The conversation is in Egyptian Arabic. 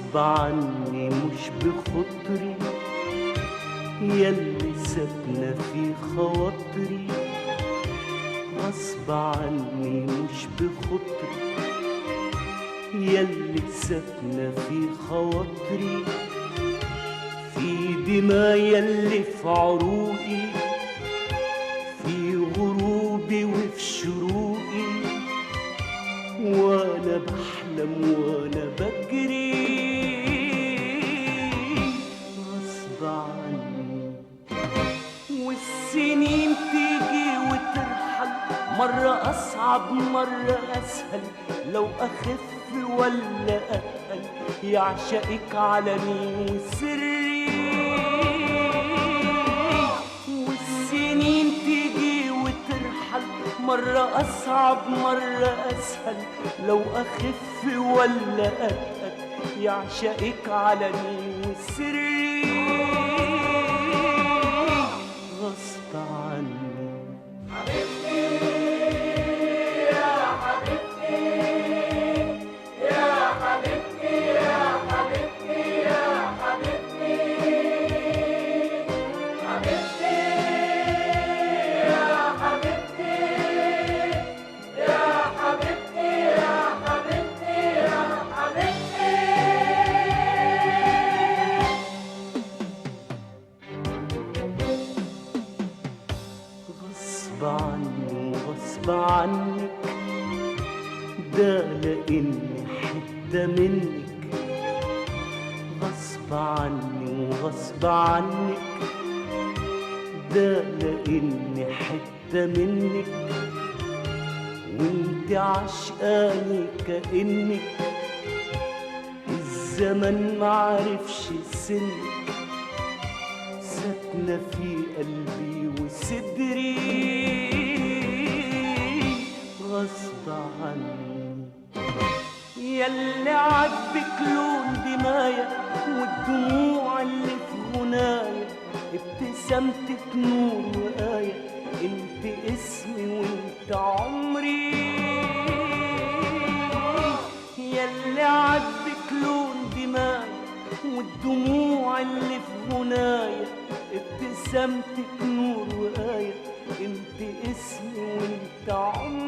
غصب عني مش بخطري يلي ساكنة في خواطري غصب عني مش بخطري يلي ساكنة في خواطري في دماء يلي في عروقي في غروبي وفي شروقي وانا بحلم وانا بجري غصب عني والسنين تيجي وترحل مرة أصعب مرة أسهل لو أخف ولا أتقل يعشقك علني وسري والسنين تيجي وترحل مرة أصعب مرة أسهل لو أخف ولا أتقل يعشقك علني وسري غصب عني غصب عني وغصب عنك ده لاني حته منك غصب عني وغصب عنك ده لاني حته منك وانت عشقاني كانك الزمن معرفش سنك ساكنة في قلبي وصدري غصب عني ياللي عاجبك لون دمايا والدموع اللي في غنايا ابتسامتك نور وآية انت اسمي وانت عمري ياللي عاجبك لون دمايا والدموع اللي في غنايا ابتسامتك نور وآية انت اسمي وانت عمري